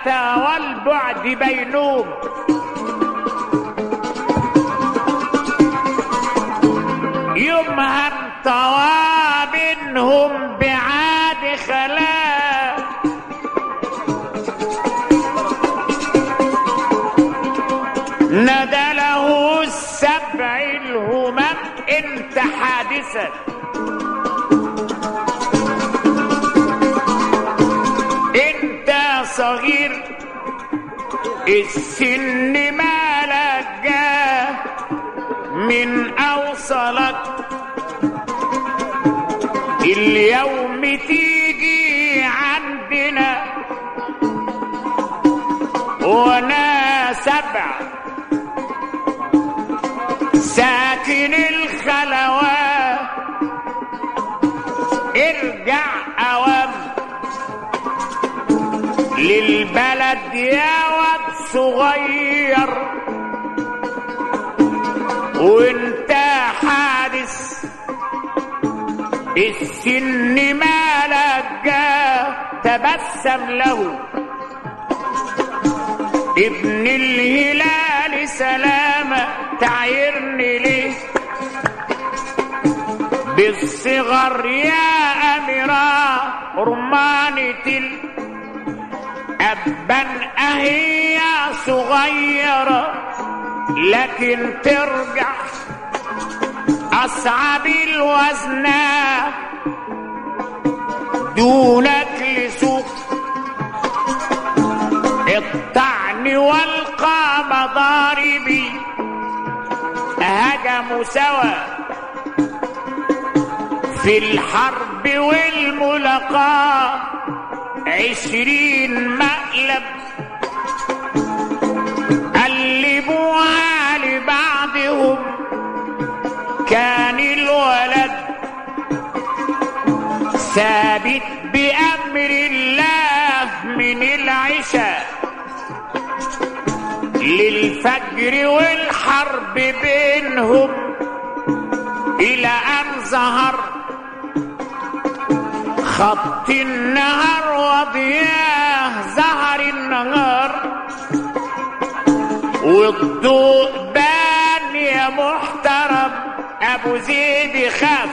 والبعد بينوم يومها انطوى منهم بعاد خلا ندى له السبع الهمم انت حادثا انت صغير السن ما لقاه من اوصلك اليوم تيجي عندنا وانا سبع ساكن الخلوات ارجع اوام للبلد يا واد صغير وانت حادث السن ما لقاه تبسم له ابن الهلال سلامة تعيرني ليه بالصغر يا أميرة رمانة الأبا أهي صغيرة لكن ترجع أصعب الوزنة دونك لسوق الطعن والقى مضاربي هجموا سوا في الحرب والملاقاة عشرين مقلب قلبوها لبعضهم كان الولد ثابت بأمر الله من العشاء للفجر والحرب بينهم إلى أن ظهر خط النهر وضياه ظهر النهار والضوء بان يا محترم ابو زيد خاف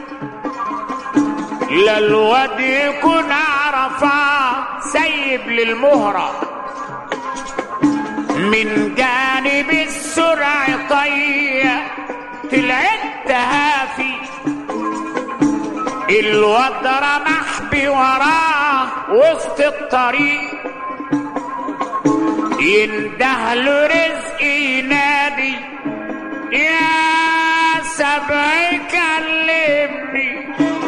لا الواد يكون عرفه سيب للمهرة من جانب السرع طية طلعت تهافي الواد رمح بوراه وسط الطريق ينده له رزق ينادي يا سبع كلمني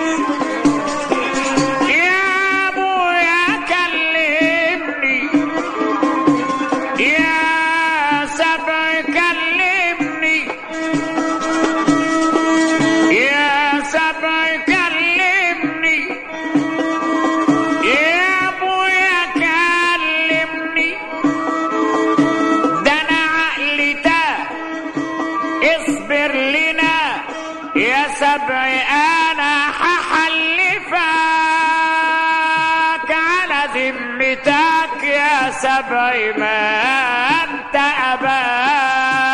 يا ابويا كلمني يا سبع كلمني يا سبع كلمني يا ابويا كلمني ده انا عقلي تاه اصبر لنا يا سبع انا هحلفك على ذمتك يا سبع ما انت اباك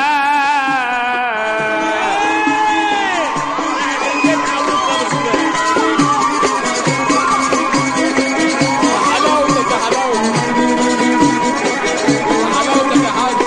حلاوتك يا حلاوتك حلاوتك يا حاج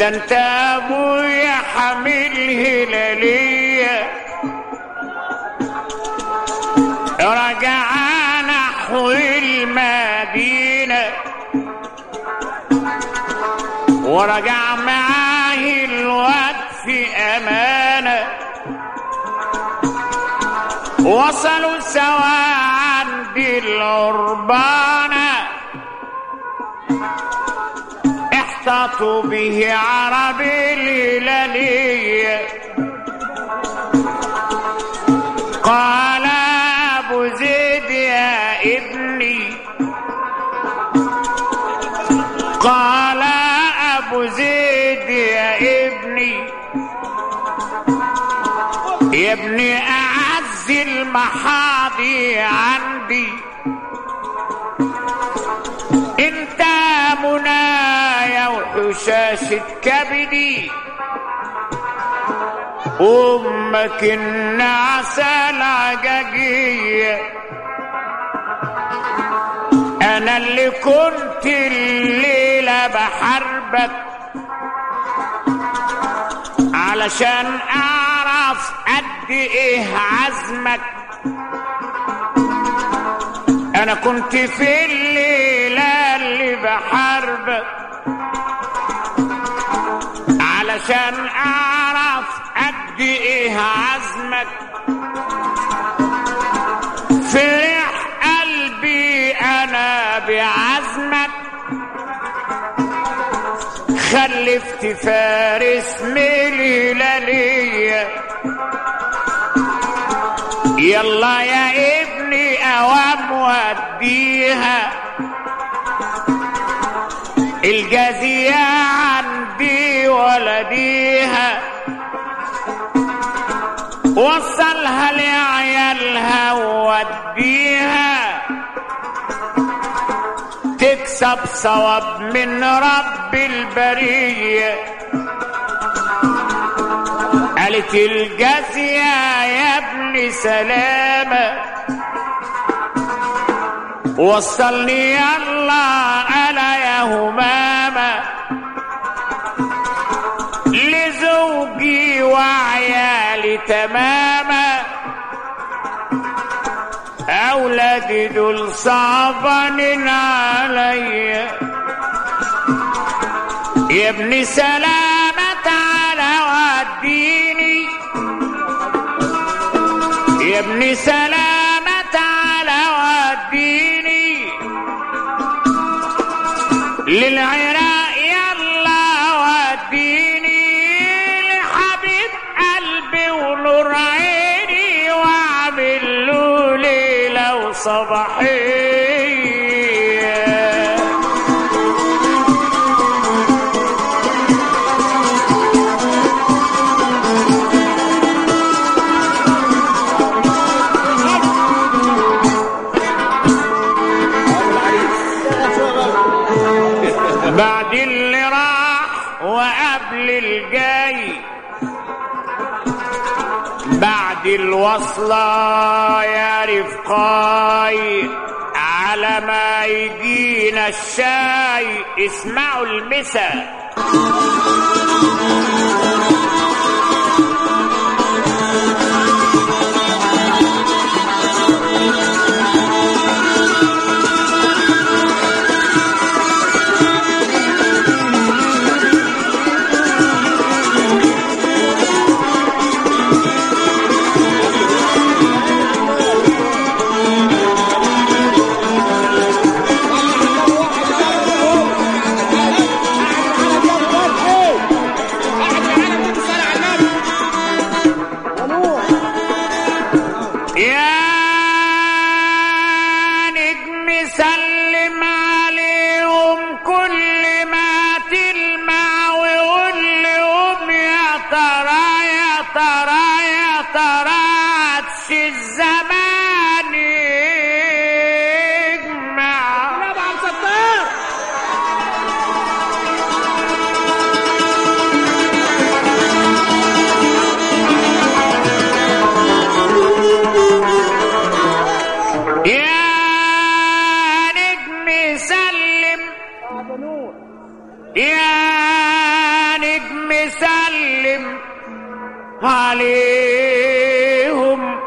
ده انت ابويا حامل هلالية رجع نحو المدينة ورجع معاه الواد في امانه وصلوا سوا عند العربانة احتاطوا به عرب الهلالية قال أبو زيد يا ابني قال أبو زيد يا ابني يا ابني أعز المحاضي عندي انت منايا وحشاشة كبدي أمك النعسة العجاجية أنا اللي كنت الليلة بحاربك علشان أعرف قد إيه عزمك أنا كنت في الليلة اللي بحاربك علشان أعرف قد إيه عزمك فرح قلبي أنا بعزمك خلفت فارس مليلالية يلا يا ابني اوام وديها الجزية عندي ولديها وصلها لعيالها ووديها تكسب ثواب من رب البرية قالت الجزية يا ابن سلامة وصلني يلا أنا يا همامة لزوجي وعيالي تماما أولادي دول صعبان عليا يا ابن سلامة تعالى وديني يا ابن سلامة تعالى وديني للعراق يلا وديني لحبيب قلبي ونور عيني واعمل له ليلة وصباحية بعد اللي راح وقبل الجاي بعد الوصلة يا رفقاي على ما يجينا الشاي اسمعوا المسا يا نجم سلم عليهم كل ما تلمع وقول لهم يا ترى يا ترى يا ترى عطش الزمان يجمع لا عم ستار يا نجم سلم ابو نور يا نجم نسلم عليهم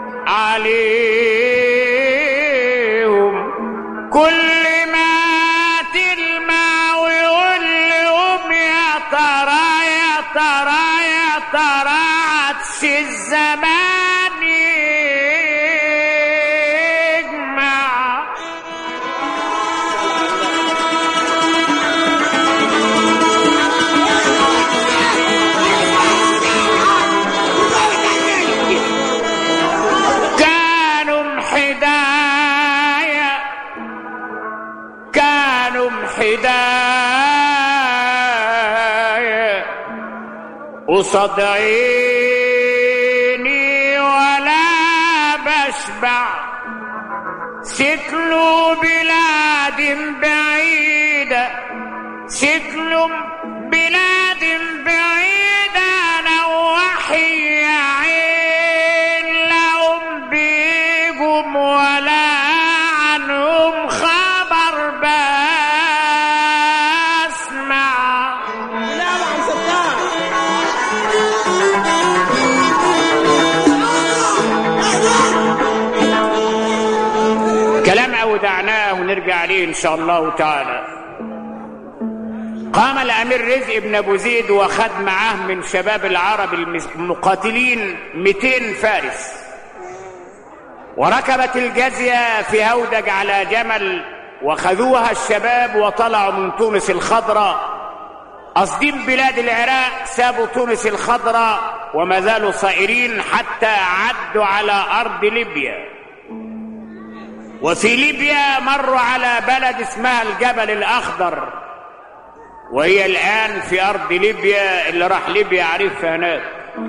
عليهم كل ما تلمع ويقول لهم يا ترى يا ترى يا ترى عطش الزمان يجمع كانوا محدايا كانوا محدايا قصاد عيني ولا بشبع سكنوا بلاد بعيدة سكنوا بلاد بعيدة نوحي يا عين لهم بيجم ولا عنهم خبر بسمع لا عم ستار كلام أودعناه ونرجع عليه إن شاء الله تعالى قام الأمير رزق بن أبو زيد وخد معاه من شباب العرب المقاتلين 200 فارس وركبت الجزية في هودج على جمل وخذوها الشباب وطلعوا من تونس الخضراء قاصدين بلاد العراق سابوا تونس الخضراء وما زالوا صائرين حتى عدوا على أرض ليبيا وفي ليبيا مروا على بلد اسمها الجبل الأخضر وهي الآن في أرض ليبيا اللي راح ليبيا عارفها هناك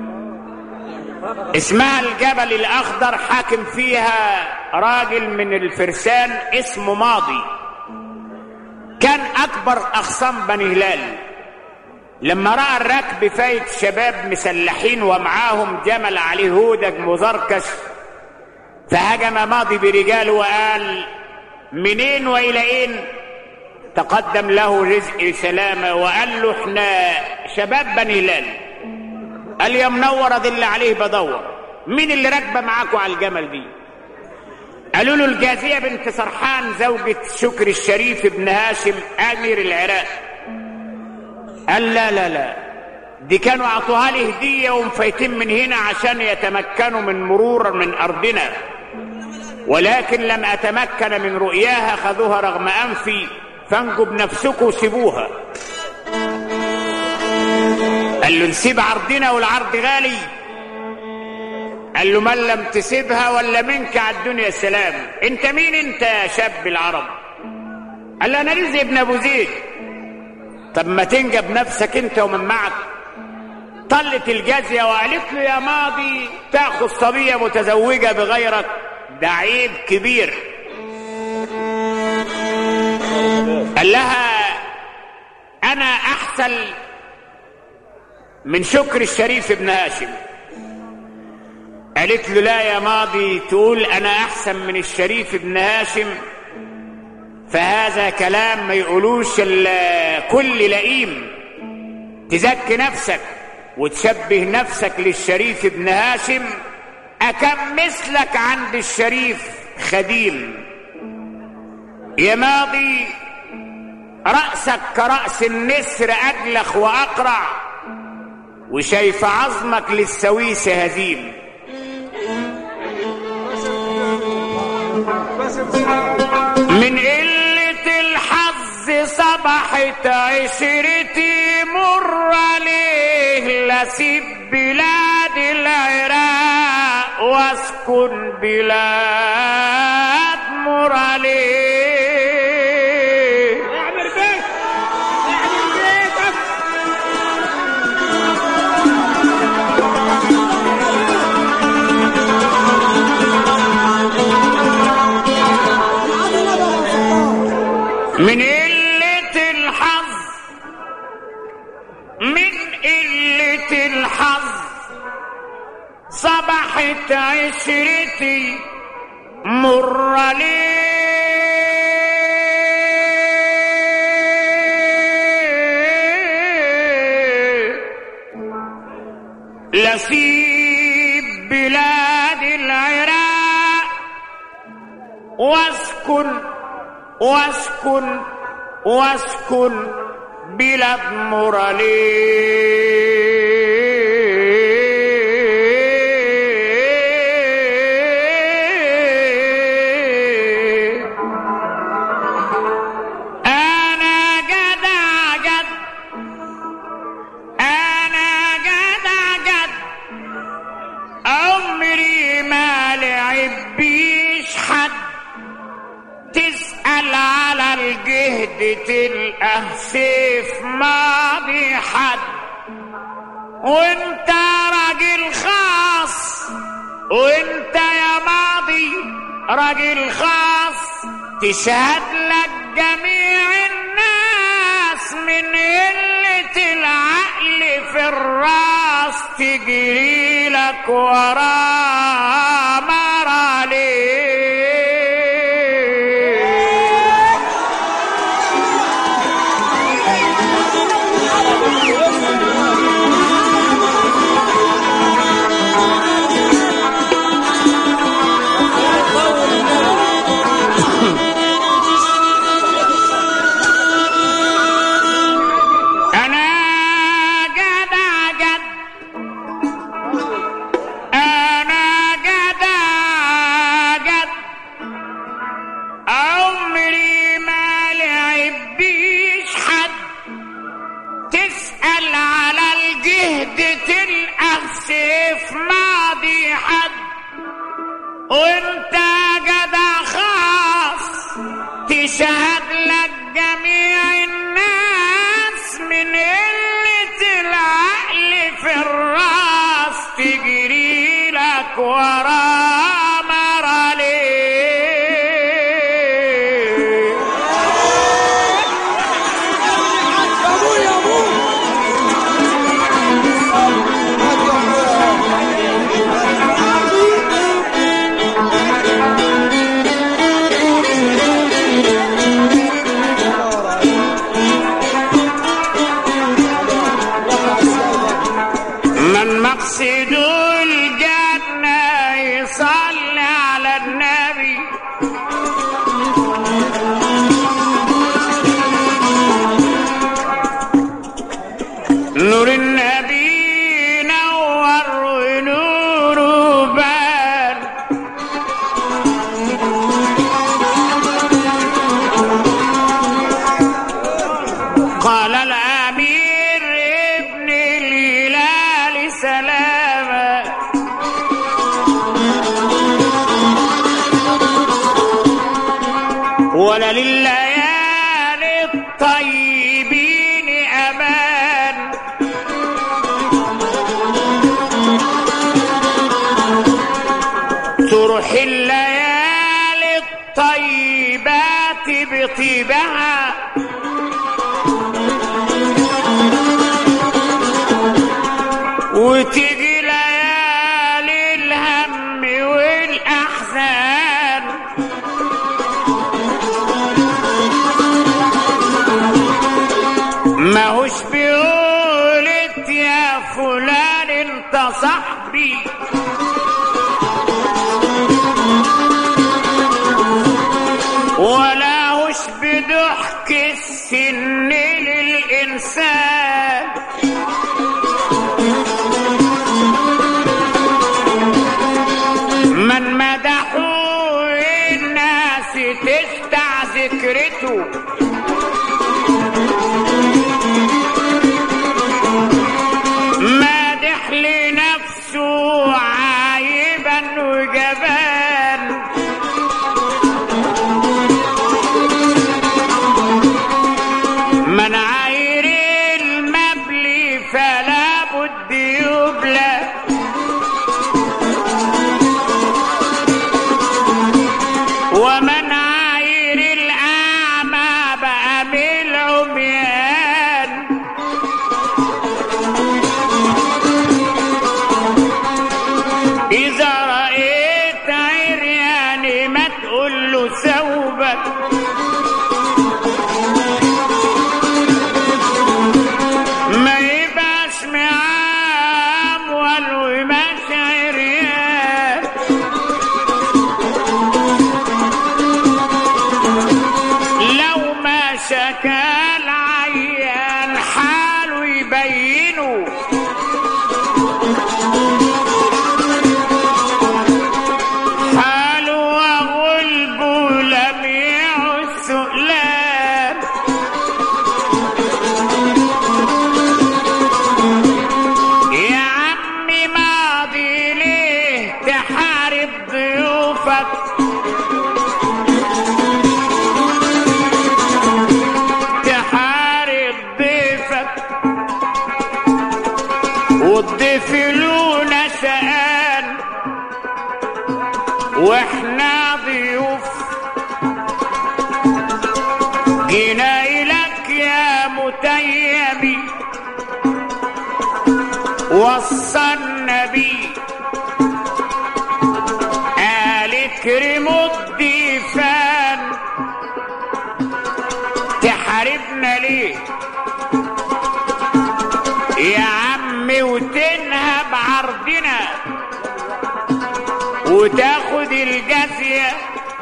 اسمها الجبل الأخضر حاكم فيها راجل من الفرسان اسمه ماضي كان أكبر أخصام بني هلال لما رأى الركب فايت شباب مسلحين ومعاهم جمل عليه هودج مزركش فهجم ماضي برجاله وقال منين والى اين تقدم له رزق سلامه وقال له احنا شباب بني هلال قال يا منور ادل اللي عليه بدور مين اللي راكبه معاكوا على الجمل دي قالوا له الجازيه بنت سرحان زوجة شكر الشريف بن هاشم امير العراق قال لا لا لا دي كانوا اعطوها لي هديه ومفايتين من هنا عشان يتمكنوا من مرور من ارضنا ولكن لم اتمكن من رؤياها خذوها رغم انفي فانجوا بنفسكم وسيبوها قال له نسيب عرضنا والعرض غالي قال له من لم تسيبها ولا منك على الدنيا السلام انت مين انت يا شاب العرب قال له انا رزق ابن ابو زيد طب ما تنجب نفسك انت ومن معك طلت الجازية وقالت له يا ماضي تاخذ صبية متزوجة بغيرك ده عيب كبير قال لها انا احسن من شكر الشريف ابن هاشم قالت له لا يا ماضي تقول انا احسن من الشريف ابن هاشم فهذا كلام ما يقولوش ال- كل لئيم تزكي نفسك وتشبه نفسك للشريف ابن هاشم أكم مثلك عند الشريف خديم يا ماضي رأسك كرأس النسر أجلخ وأقرع وشايف عظمك للسويس هزيم من قلة الحظ صبحت عشرتي مر عليه لسيب بلاد العراق واسكن بلاد مر عليه اعمل بيت اعمل بيتك من قلة الحظ من قلة الحظ صبحت عشرتي مر ليه لسيب بلاد العراق واسكن واسكن واسكن بلاد مرالي انا جدع جد انا جدع جد عمري ما لعب بيش حد تسأل على الجهد تلقى سيف ماضي حد وانت راجل خاص وانت يا ماضي راجل خاص تشهد لك جميع الناس من قلة العقل في الراس تجري لك وراه مرة ليه انا جدع جد انا جدع جد عمري ما لعب بيش حد تسأل على الجهد تلقى سيف ماضي حد وانت جدع خاص تشهد لك جميع الناس من قلة العقل في الراس تجري لك ورا مرة ليه يا ابوي يا ابوي من مقصده الجنة يصلي على النبي نور النبي نور ونوره بان قال الأمير ابن الهلال سلاما ولا لليالي الطيبين أمان تروح الليالي الطيبات بطيبها وتيجي ليالي الهم والأحزان ماهوش بيقولت يا فلان انت صاحبي ولا هوش بضحك السن للإنسان من مدحوا الناس تشتع ذكرته مادح لنفسه عايبا وجبان من عاير المبلي فلا بد يبلى ومن عاير الأعمى بقى من العميان إذا رأيت عريان ما تقول له ثوبك ما يبقاش من يبينوا حاله وغلبه لم يعد سؤلان يا عمي ماضي ليه تحارب ضيوفك تحارب ضيفك والضيف له نسأان واحنا ضيوف جينا إليك يا متيمي وصى النبي قال اكرموا الضيفان تحاربنا ليه يا عمي وتنهب عرضنا وتاخد الجزية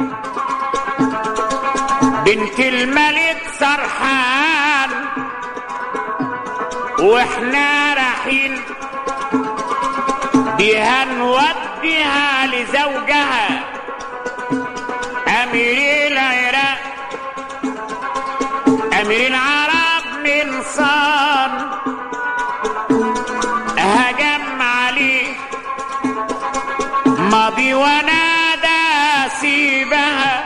بنت الملك سرحان واحنا رايحين بيها نوديها لزوجها امير العراق امير العرب من صان هجم عليه ماضي ونادى سيبها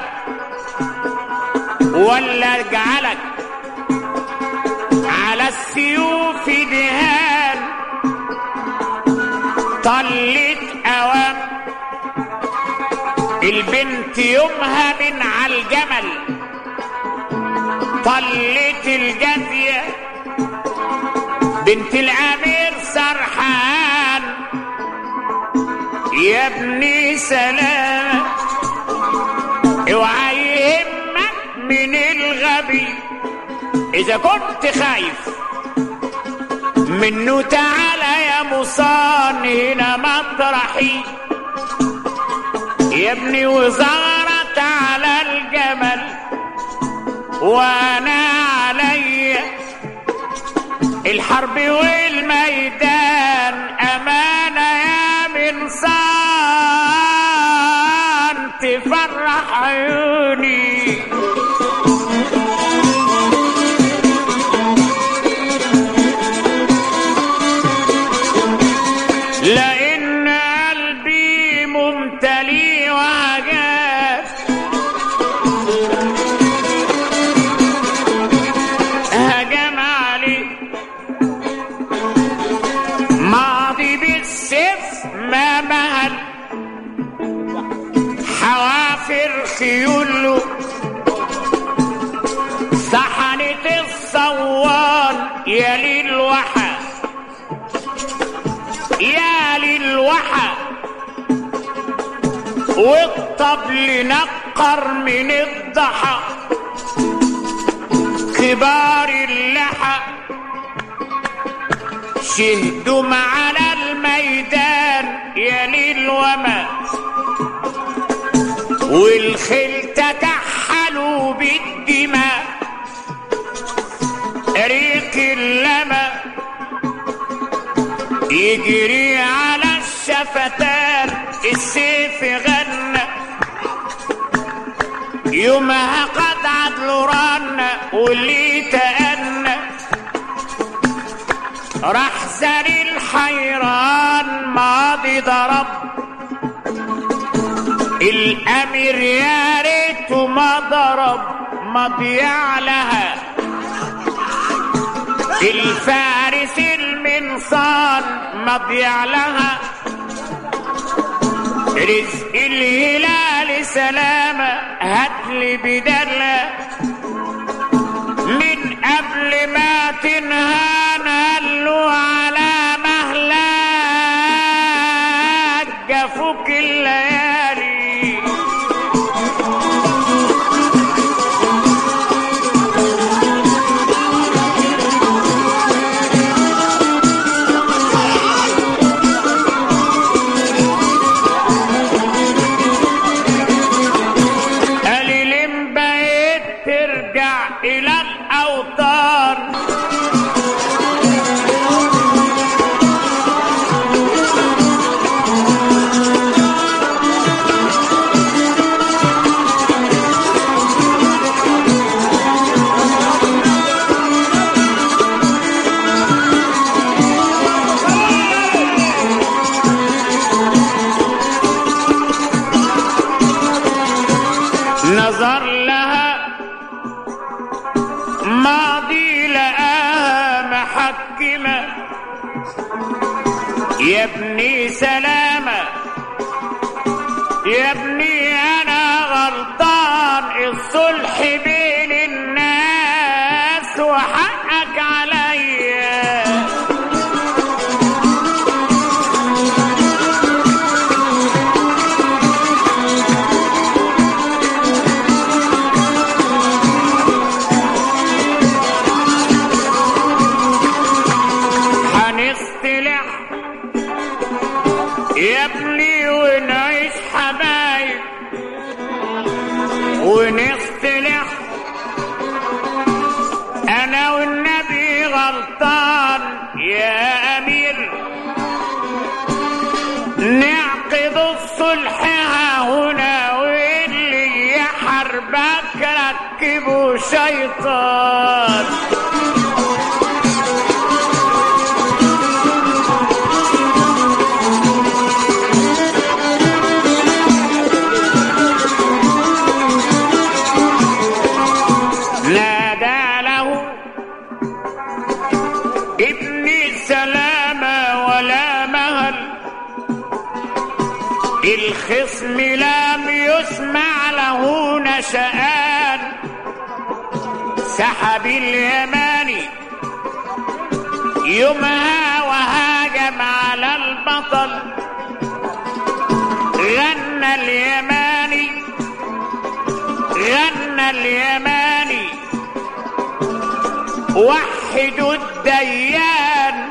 ولا اجعلك على السيوف دهان طلت اوام البنت يومها من على الجمل طلت الجزية بنت الامير سرحان يا ابني سلام اوعى يهمك من الغبي اذا كنت خايف منه تعالى يا مصان هنا مطرحي يا ابني وزارة على الجمل وانا علي الحرب والميدان امانة يا منصان تفرح عيوني لان قلبي ممتلي وعجاب هجم عليه ماضي بالسيف ما مهل حوافر خيوله صحنة الصوان يا للوحى يا للوحى والطبل نقر من الضحى كبار اللحى شهدوا معنا الميدان يا ليل وما والخيل تكحلوا بالدماء ريق اللمى يجري على الشفتان السيف غنى يومها قد عدل رن واللي تأنى راح زري الحيران ماضي ضرب الامير يا ريته ما ضرب مضيع لها الفارس المنصان مضيع لها رزق الهلال سلامة هاتلي بدلة من قبل ما تنهان قالوا على مهلك جفوك الليالي قال لي لم بقيت يا ابني سلامة يا ابني انا غلطان الصلح بين الناس وحقك عليا هنصطلح يا ابني ونعيش حبايب ونصطلح انا والنبي غلطان يا امير نعقد الصلح هنا واللي يحاربك ركبه شيطان نادى له ابني سلامة ولا مهل الخصم لم يسمع له نشآن سحب اليماني يومها وهاجم على البطل غنى اليماني غنى اليماني وحدوا الديان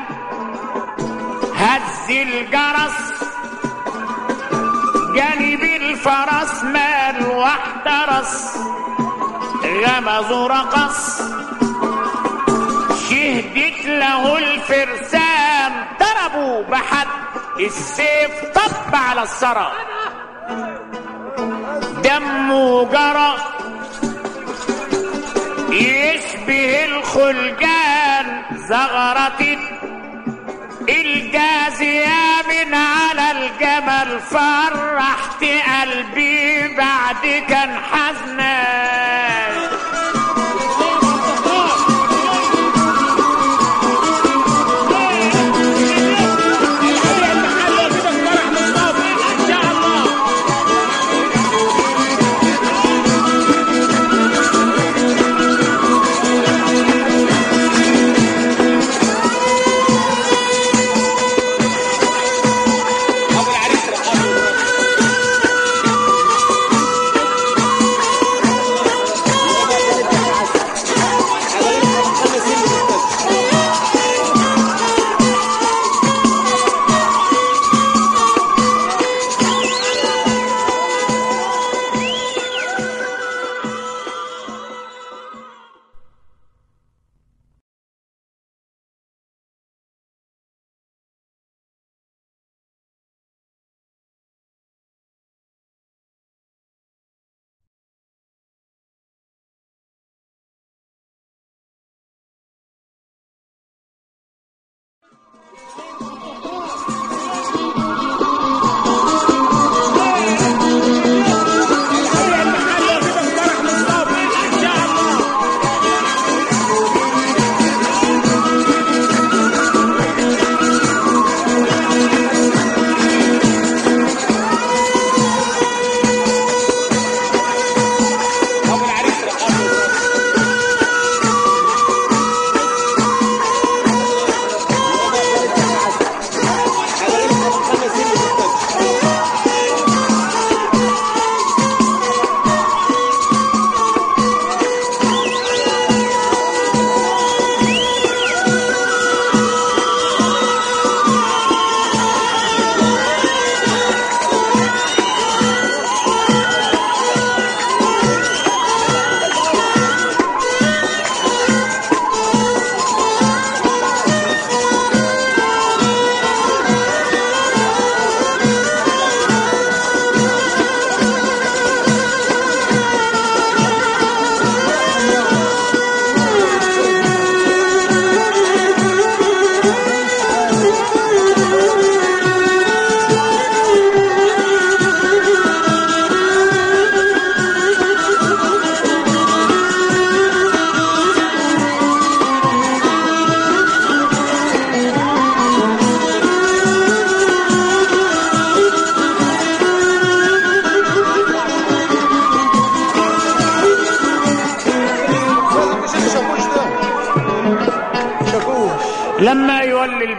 هز الجرس جانب الفرس مال واحترس غمز رقص شهدت له الفرسان ضربوا بحد السيف طب على الثرى دمه جرى يشبه الخلجان زغرة الجازية من على الجمل فرحت قلبي بعد كان حزنان ابو العريس رقص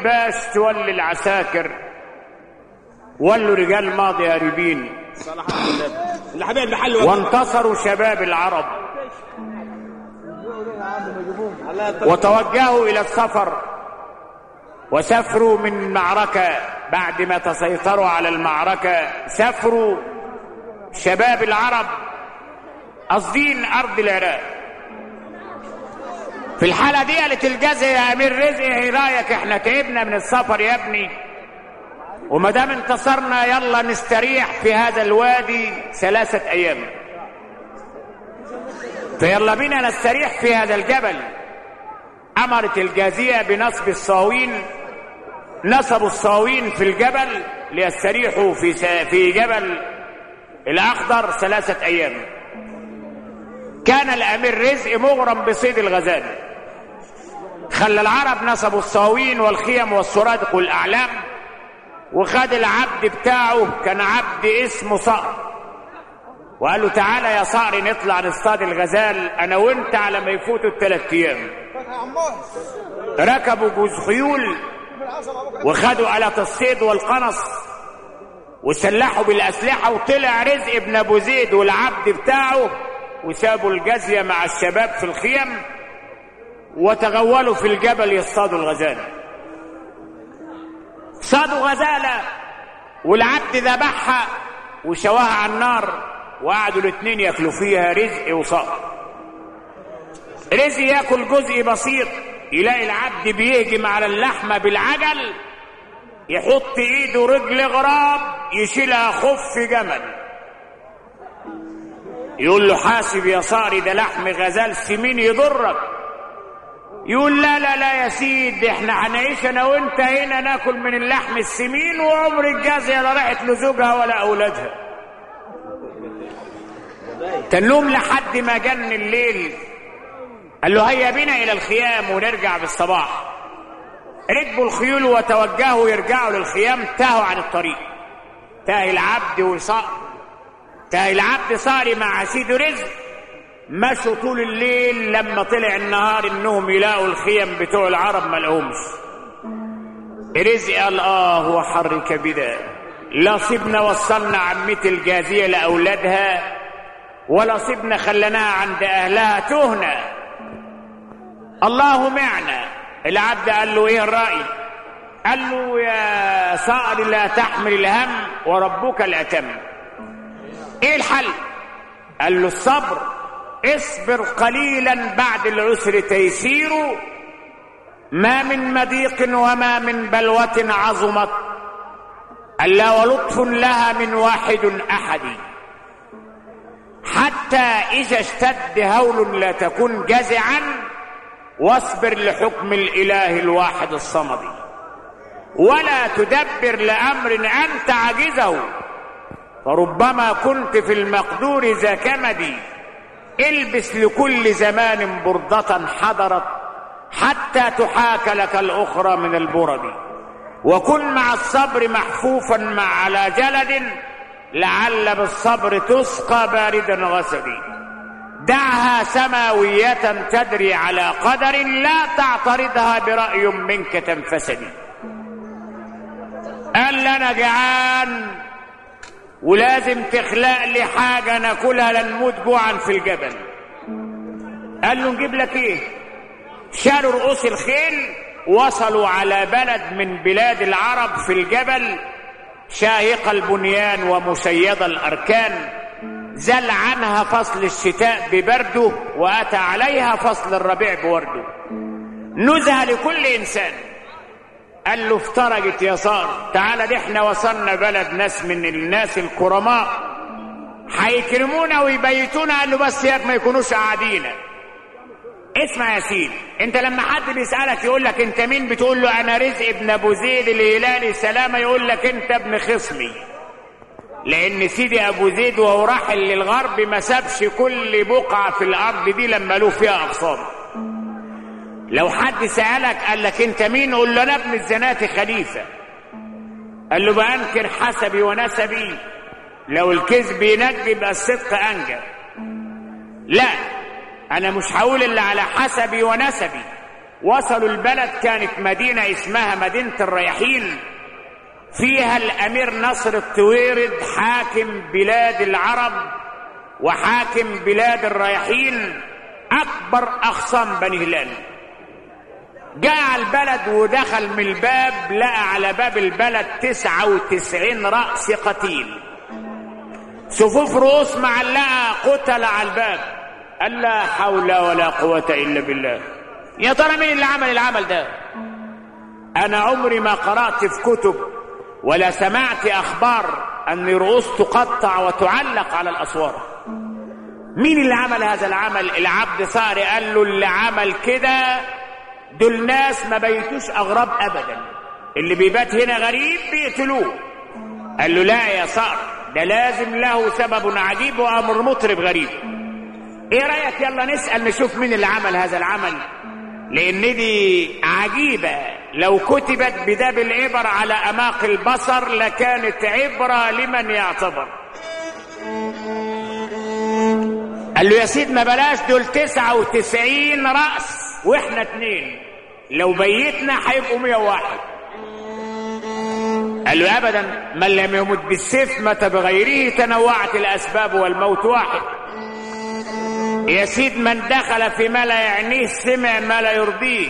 الباش تولي العساكر ولوا رجال ماضي هاربين صلاح النبي اللي حبيب محل وانتصروا شباب العرب على وتوجهوا الى السفر وسافروا من معركة بعد ما تسيطروا على المعركة سافروا شباب العرب قاصدين ارض العراق في الحالة دي قالت الجزء يا امير رزق ايه رايك احنا تعبنا من السفر يا ابني وما دام انتصرنا يلا نستريح في هذا الوادي ثلاثة ايام فيلا بينا نستريح في هذا الجبل امرت الجازية بنصب الصاوين نصبوا الصاوين في الجبل ليستريحوا في س- في جبل الاخضر ثلاثة ايام كان الامير رزق مغرم بصيد الغزال خلى العرب نصبوا الصاوين والخيم والسرادق والاعلام وخد العبد بتاعه كان عبد اسمه صقر وقال له تعالى يا صقر نطلع نصطاد الغزال انا وانت على ما يفوتوا الثلاث ايام ركبوا جوز خيول وخدوا آلة الصيد والقنص وسلحوا بالأسلحة وطلع رزق ابن أبو زيد والعبد بتاعه وسابوا الجزية مع الشباب في الخيم وتغولوا في الجبل يصطادوا الغزال صادوا غزالة والعبد ذبحها وشواها على النار وقعدوا الاتنين ياكلوا فيها رزق وصقر رزق ياكل جزء بسيط يلاقي العبد بيهجم على اللحمة بالعجل يحط ايده رجل غراب يشيلها خف جمل يقول له حاسب يا صاري ده لحم غزال سمين يضرك يقول لا لا لا يا سيد احنا هنعيش انا وانت هنا ناكل من اللحم السمين وعمر الجازية لا راحت لزوجها ولا اولادها تنلوم لحد ما جن الليل قال له هيا بنا الى الخيام ونرجع بالصباح ركبوا الخيول وتوجهوا يرجعوا للخيام تاهوا عن الطريق تاه العبد وصقر تاه العبد صاري مع سيد رزق مشوا طول الليل لما طلع النهار انهم يلاقوا الخيم بتوع العرب ما لقوهمش رزق قال اه وحر كبدا لا صبنا وصلنا عمتي الجازية لأولادها ولا صبنا خلناها عند أهلها تهنى الله معنا العبد قال له ايه الرأي قال له يا صائر لا تحمل الهم وربك الأتم ايه الحل قال له الصبر اصبر قليلا بعد العسر تيسير ما من مضيق وما من بلوة عظمت ألا ولطف لها من واحد أحد حتى إذا اشتد هول لا تكن جزعا واصبر لحكم الإله الواحد الصمد ولا تدبر لأمر أنت عاجزه فربما كنت في المقدور ذا كمدي البس لكل زمان بردة حضرت حتى تحاك لك الأخرى من البرد وكن مع الصبر محفوفا مع على جلد لعل بالصبر تسقى باردا غسدي دعها سماوية تدري على قدر لا تعترضها برأي منك تنفسدي قال لي انا جعان ولازم تخلق لي حاجة ناكلها لنموت جوعا في الجبل قال له نجيب لك ايه شالوا رؤوس الخيل وصلوا على بلد من بلاد العرب في الجبل شاهق البنيان ومشيد الأركان زل عنها فصل الشتاء ببرده وأتى عليها فصل الربيع بورده نزهة لكل إنسان قال له افترجت يا صار تعالى دي احنا وصلنا بلد ناس من الناس الكرماء هيكرمونا ويبيتونا قال له بس ياك ما يكونوش قاعدين اسمع يا سيدي انت لما حد بيسالك يقول لك انت مين بتقول له انا رزق ابن ابو زيد الهلالي سلامه يقول لك انت ابن خصمي لان سيدي ابو زيد وهو راحل للغرب ما سابش كل بقعه في الارض دي لما له فيها اغصان لو حد سالك قال لك انت مين قول له انا ابن الزناتي خليفه قال له بانكر حسبي ونسبي لو الكذب ينجي يبقى الصدق انجى لا انا مش هقول الا على حسبي ونسبي وصلوا البلد كانت مدينة اسمها مدينة الرياحين فيها الأمير نصر الطويرد حاكم بلاد العرب وحاكم بلاد الرياحين أكبر أخصام بني هلال جاء على البلد ودخل من الباب لقى على باب البلد تسعة وتسعين رأس قتيل صفوف رؤوس معلقة قتل على الباب قال لا حول ولا قوة إلا بالله يا ترى مين اللي عمل العمل ده أنا عمري ما قرأت في كتب ولا سمعت أخبار أن رؤوس تقطع وتعلق على الأسوار مين اللي عمل هذا العمل العبد صاري قال له اللي عمل كده دول ناس ما بيتوش أغراب أبدا اللي بيبات هنا غريب بيقتلوه قال له لا يا صار ده لازم له سبب عجيب وأمر مطرب غريب ايه رأيك يلا نسأل نشوف مين اللي عمل هذا العمل لان دي عجيبة لو كتبت بداب العبر على اماق البصر لكانت عبرة لمن يعتبر قال له يا سيد ما بلاش دول تسعة وتسعين رأس واحنا اتنين لو بيتنا هيبقوا مية واحد قال له ابدا من لم يمت بالسيف مات بغيره تنوعت الاسباب والموت واحد يا سيد من دخل في ما لا يعنيه سمع ما لا يرضيه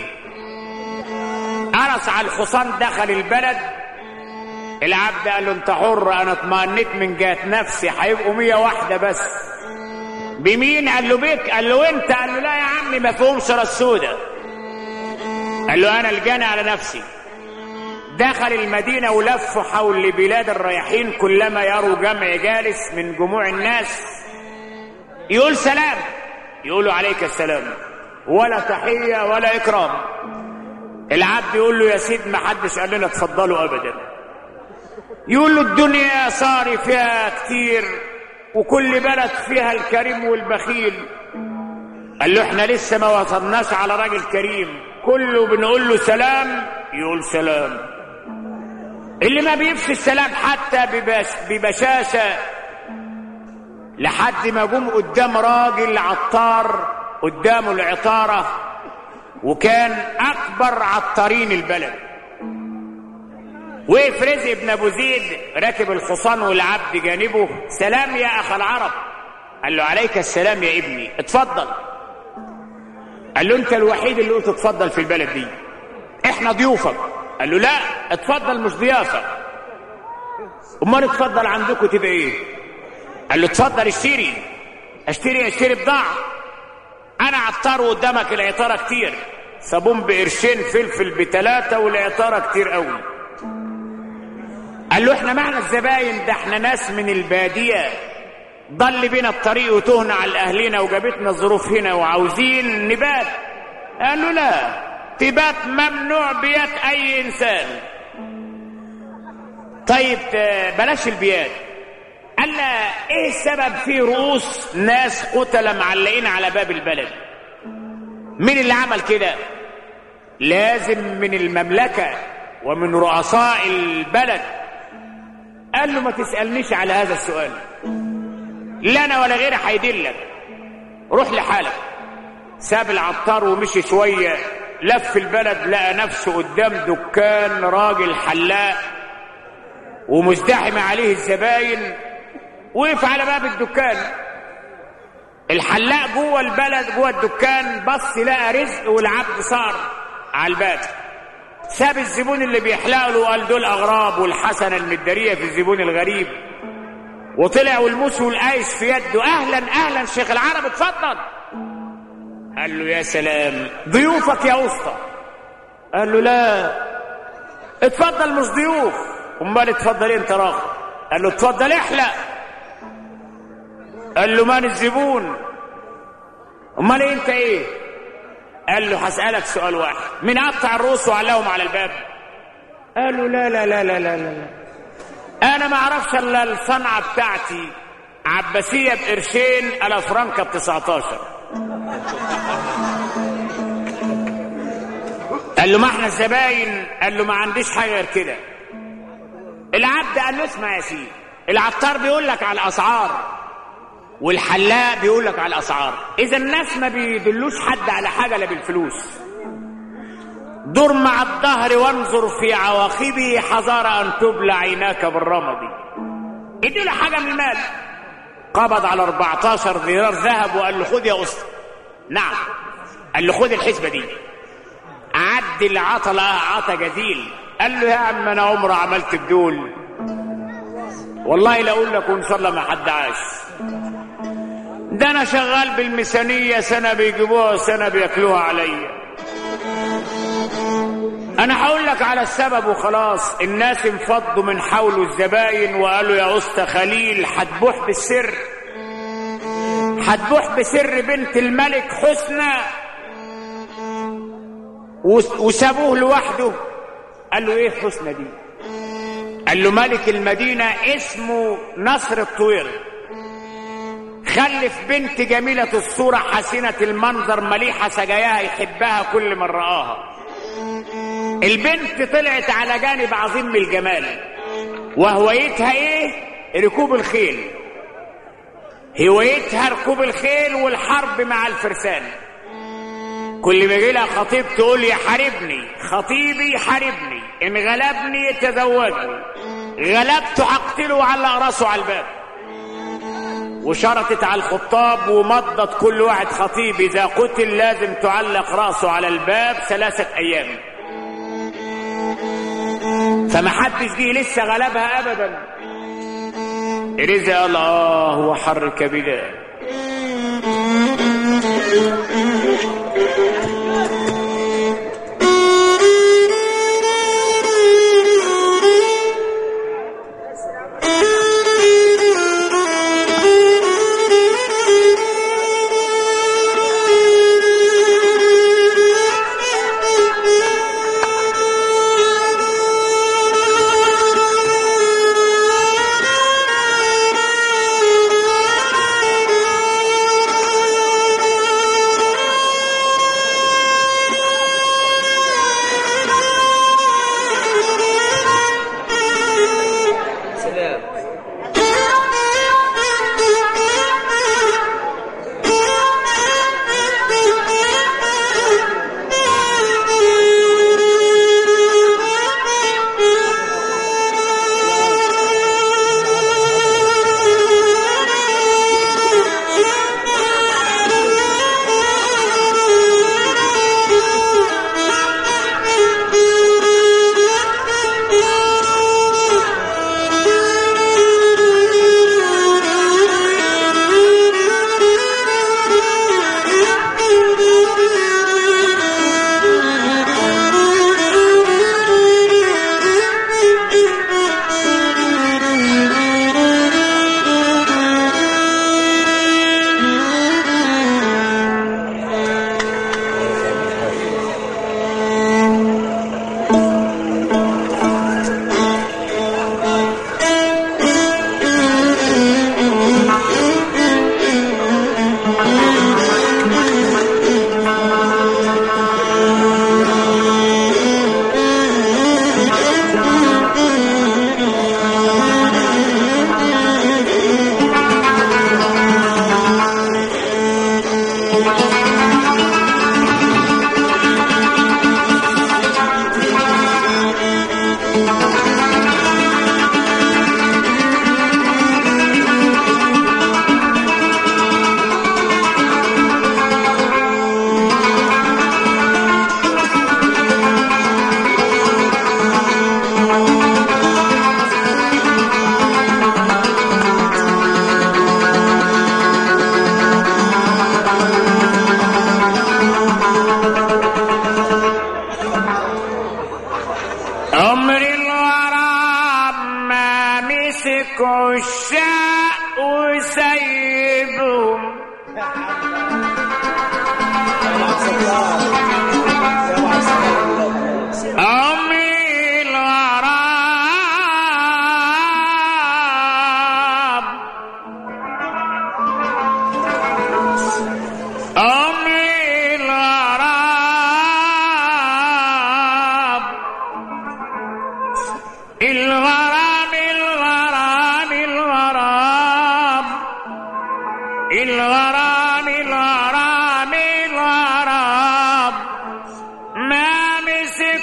أرس على الحصان دخل البلد العبد قال له انت حر انا اطمئنيت من جهه نفسي هيبقوا مية واحدة بس بمين قال له بيك قال له انت قال له لا يا عمي ما فيهمش راس سودة قال له انا الجاني على نفسي دخل المدينة ولفوا حول بلاد الرياحين كلما يروا جمع جالس من جموع الناس يقول سلام يقولوا عليك السلام ولا تحية ولا إكرام العبد يقول له يا سيد ما حدش قال لنا اتفضلوا أبدا يقول له الدنيا صار فيها كتير وكل بلد فيها الكريم والبخيل قال له احنا لسه ما وصلناش على راجل كريم كله بنقول له سلام يقول سلام اللي ما بيفشي السلام حتى ببش ببشاشة لحد ما جم قدام راجل عطار قدامه العطارة وكان أكبر عطارين البلد وقف رزق بن أبو زيد راكب الحصان والعبد جانبه سلام يا أخ العرب قال له عليك السلام يا ابني اتفضل قال له أنت الوحيد اللي قلت اتفضل في البلد دي احنا ضيوفك قال له لا اتفضل مش ضيافة امال اتفضل عندكم تبقى ايه قال له اتفضل اشتري اشتري اشتري بضاعة انا عطار قدامك العطارة كتير صابون بقرشين فلفل بتلاتة والعطارة كتير قوي قال له احنا معنا الزباين ده احنا ناس من البادية ضل بينا الطريق وتهنا على اهلنا وجابتنا الظروف هنا وعاوزين نبات قال له لا تبات ممنوع بيات اي انسان طيب بلاش البيات قال لا ايه السبب في رؤوس ناس قتل معلقين على باب البلد مين اللي عمل كده لازم من المملكة ومن رؤساء البلد قال له ما تسألنيش على هذا السؤال لا انا ولا غيري هيدلك روح لحالك ساب العطار ومشي شوية لف البلد لقى نفسه قدام دكان راجل حلاق ومزدحم عليه الزباين وقف على باب الدكان الحلاق جوه البلد جوه الدكان بص لقى رزق والعبد صار على الباب ساب الزبون اللي بيحلق له وقال دول اغراب والحسنه المداريه في الزبون الغريب وطلع والموس والقايس في يده اهلا اهلا شيخ العرب اتفضل قال له يا سلام ضيوفك يا وسطى قال له لا اتفضل مش ضيوف امال اتفضل انت راخر قال له اتفضل احلق قال له من الزبون امال إيه انت ايه قال له هسألك سؤال واحد من قطع الرؤوس وعلقهم على الباب قال له لا لا لا لا لا لا انا ما اعرفش الا الصنعه بتاعتي عباسيه بقرشين الا فرنكه ب 19 قال له ما احنا الزباين قال له ما عنديش حاجه غير كده العبد قال له اسمع يا سيدي العطار بيقول لك على الاسعار والحلاق بيقول لك على الاسعار اذا الناس ما بيدلوش حد على حاجه لا بالفلوس دور مع الدهر وانظر في عواقبه حذر ان تبلى عيناك بالرمد ادي له حاجه من المال قبض على 14 دينار ذهب وقال له خد يا اسطى نعم قال له خد الحسبه دي عد العطا لها عطا جزيل قال له يا عم انا عمري عملت بدول والله لا اقول لك وان شاء الله ما حد عاش ده انا شغال بالميزانيه سنه بيجيبوها سنه بياكلوها عليا انا هقول لك على السبب وخلاص الناس انفضوا من حوله الزباين وقالوا يا اسطى خليل هتبوح بالسر هتبوح بسر بنت الملك حسنى وس- وسابوه لوحده قال له ايه حسنى دي قال له ملك المدينة اسمه نصر الطوير خلف بنت جميلة الصورة حسنة المنظر مليحة سجاياها يحبها كل من رآها البنت طلعت على جانب عظيم من الجمال وهوايتها ايه ركوب الخيل هوايتها ركوب الخيل والحرب مع الفرسان كل ما يجي لها خطيب تقول يحاربني خطيبي يحاربني ان غلبني يتزوجني غلبته هقتله وعلق راسه على الباب وشرطت على الخطاب ومضت كل واحد خطيب اذا قتل لازم تعلق راسه على الباب ثلاثه ايام فما حدش جه لسه غلبها ابدا رزق الله وحرك بذا سلام عمر الغرام ما مسكوا الشاء وسيبهم عمر الغرام عمر الغرام الغرام الغرام الغرام الغرام الغرام الغرام ما مسك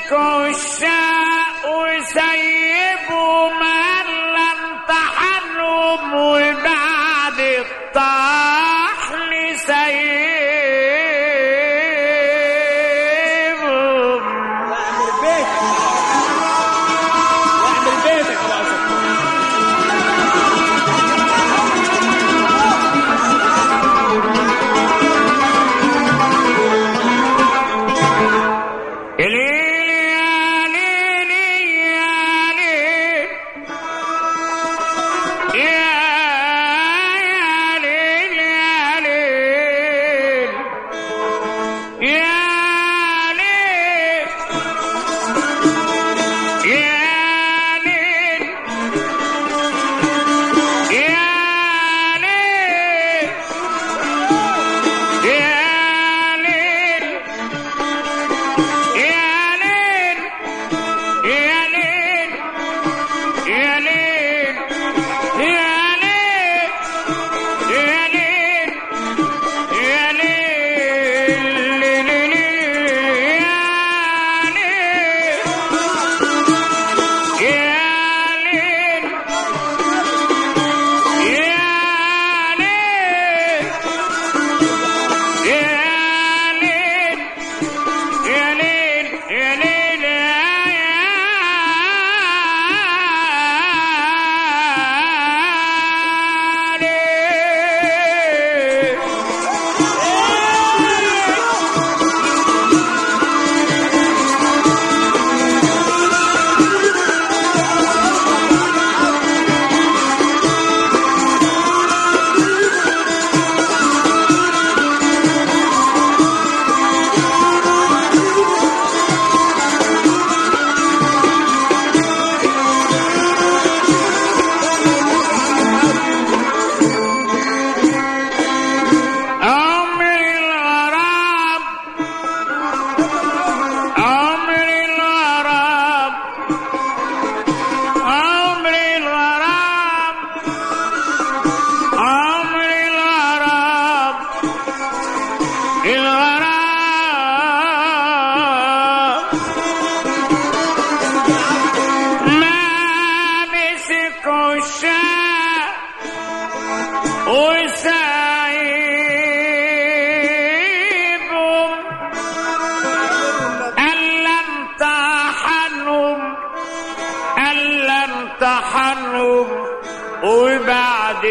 التحرم وبعد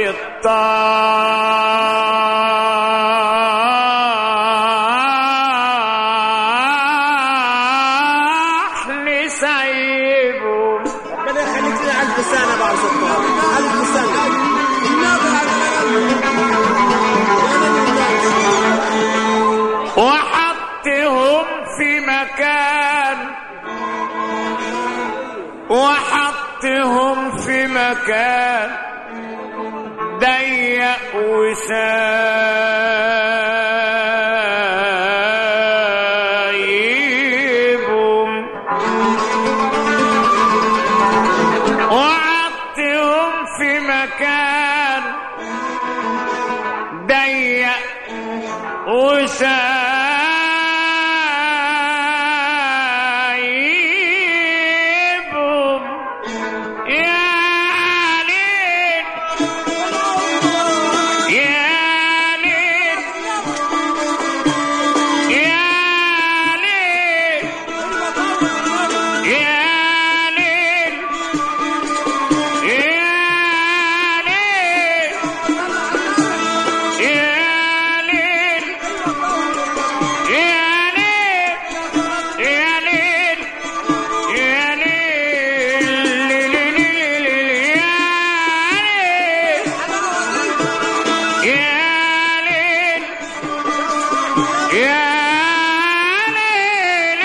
الطاح نسيبهم ربنا يخليك لي ألف سنة بعد سلطان ألف سنة وحطهم في مكان وحطهم في مكان ضيق وسايبهم وحطهم في مكان ضيق وسايبهم يا ليل يا ليل يا ليل يا ليل يا ليل يا ليل يا ليل يا ليل يا ليل ليل ليل يا ليل يا ليل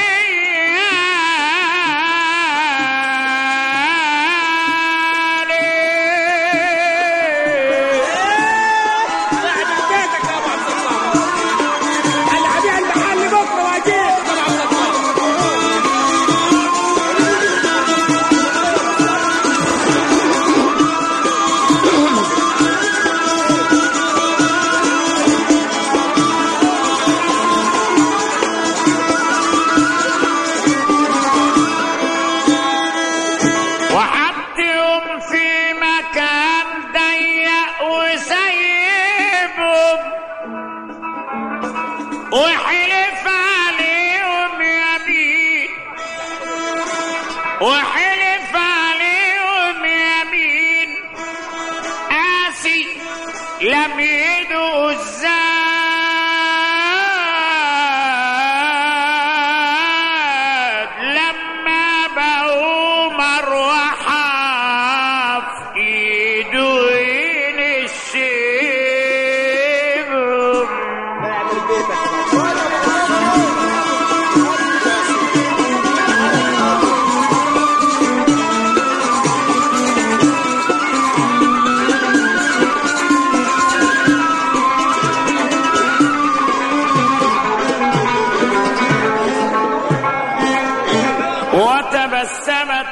يا ليل صاحب بيتك يا أبو عبد الله أنا هبيع المحل بكرة وأجيب يا أبو عبد الله وحطهم في مكان ضيق وسيبهم وحلف عليهم يمين وحلف عليهم يمين قاسي لم يدوا الزاد لما بقوا مروحة في ايده ينشبهم يعمل بيتك وتبسمت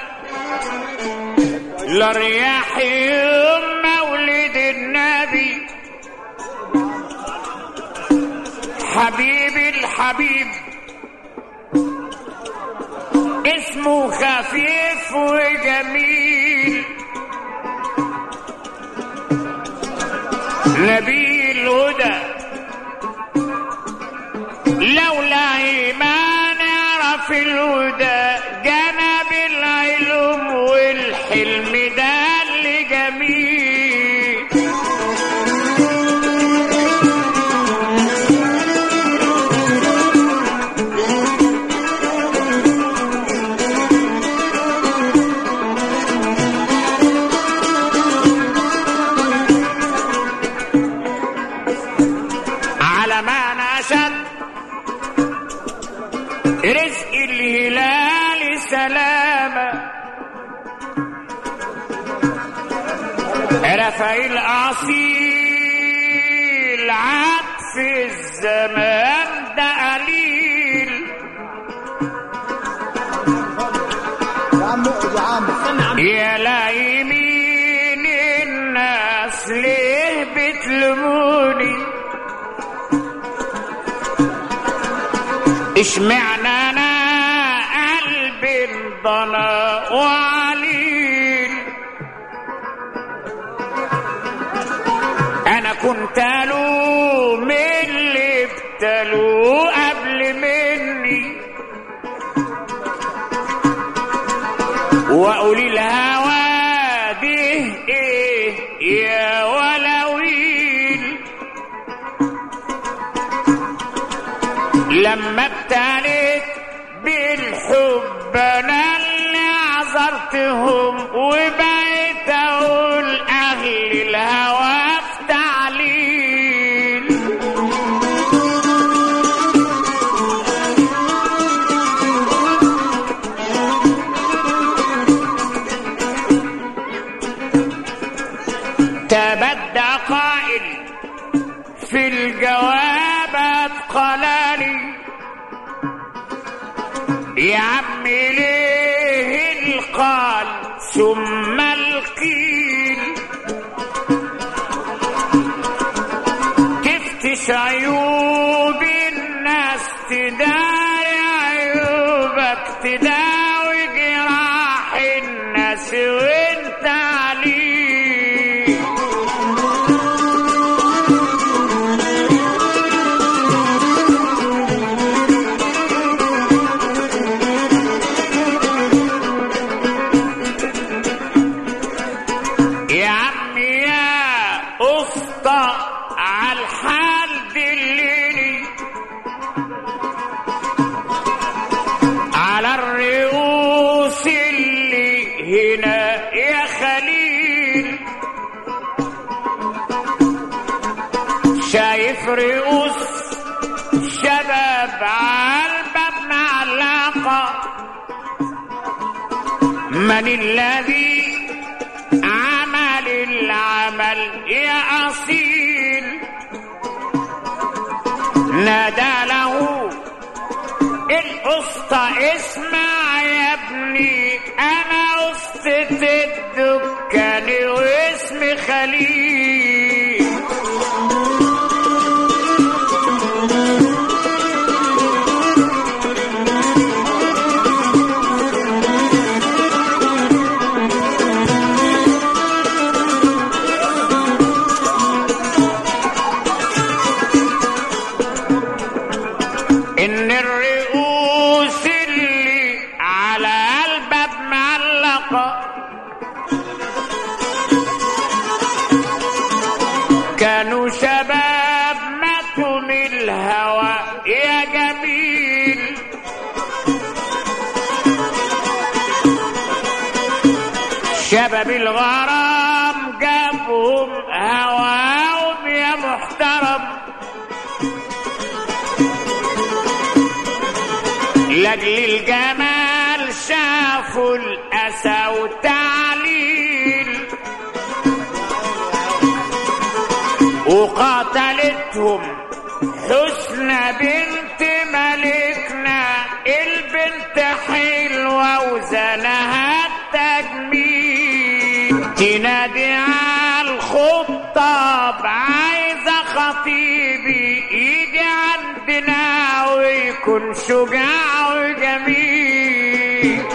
لرياح يوم مولد النبي حبيبي الحبيب اسمه خفيف وجميل نبي الهدى لولا إيمان يعرف الهدى جنب العلم والحلم ده اللي جميل على ما نشد رزق الهلال سلامة رفايل أصيل عطف الزمان ده قليل يا عم اقعد يا عم استنى عم يا لا يمين الناس ليه بتلموني اشمعنى انا قلبي انضنى وعليل انا كنت الوم اللي ابتلوه قبل مني واقول الهوى يا ولويل لما ابتليت بالحب انا اللي عذرتهم وبقيت اقول اهل الهوى في تعليل تبدى قائل في الجوابات قلالي يا عم ليه القال ثم القيل تفتش عيوب الناس تداري عيوبك تداوي جراح الناس وانت عليك يا عم يا اسطى على الحال دلني على الرؤوس اللي هنا يا خليل شايف رؤوس شباب عالباب معلقة من الذي عمل العمل يا أصيل نادى له القسط اسمع يا ابني انا قسطة الدكان واسمي خليل ان الرؤوس اللي على الباب معلقة كانوا شباب ماتوا من الهوى يا جميل شباب الغرام جابهم هواهم يا محترم لاجل الجمال شافوا الاسى وتعليل وقاتلتهم حسنى بنت ملكنا البنت حلوة وزنها التجميل تنادي على الخطاب عايزة خطيبي يجي عندنا ويكون شجاع وجميل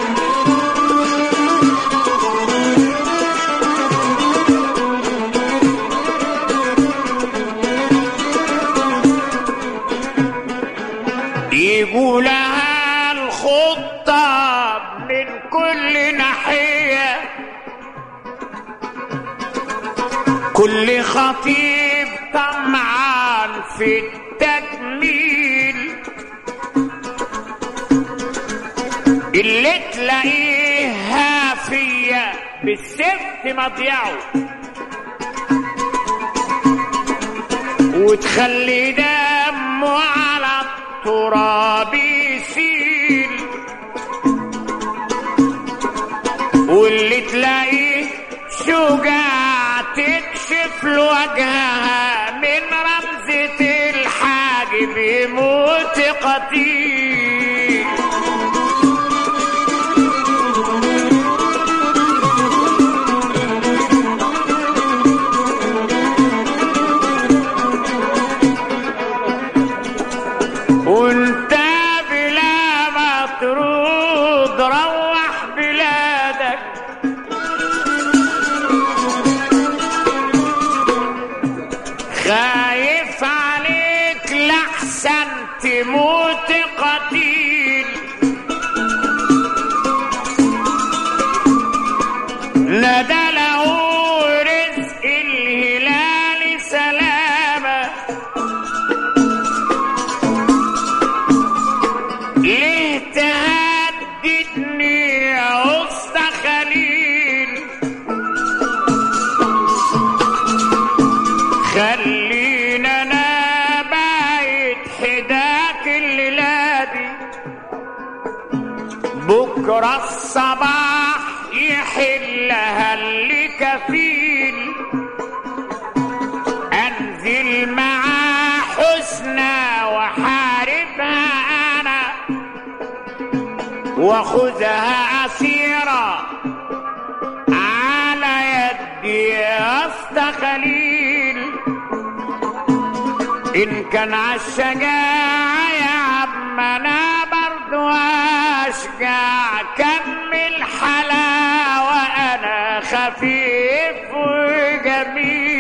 يجوا لها الخطاب من كل ناحية كل خطيب طمعان في التجميل اللي تلاقيها فيا بالسبت مضيعه وتخلي دمه على التراب يسيل واللي تلاقيه شجاع تكشف له وجهها من رمزة الحاجب يموت قتيل وانت بلا مطرود روح بلادك خايف عليك لحسن تموت قتيل ندى له رزق بكرة الصباح يحلها اللي كفيل انزل مع حسنى وحاربها انا واخذها اسيرة على يدي أست خليل إن كان عالشجاعة يا عم أنا برضو أشجع كمل حلاوة أنا خفيف وجميل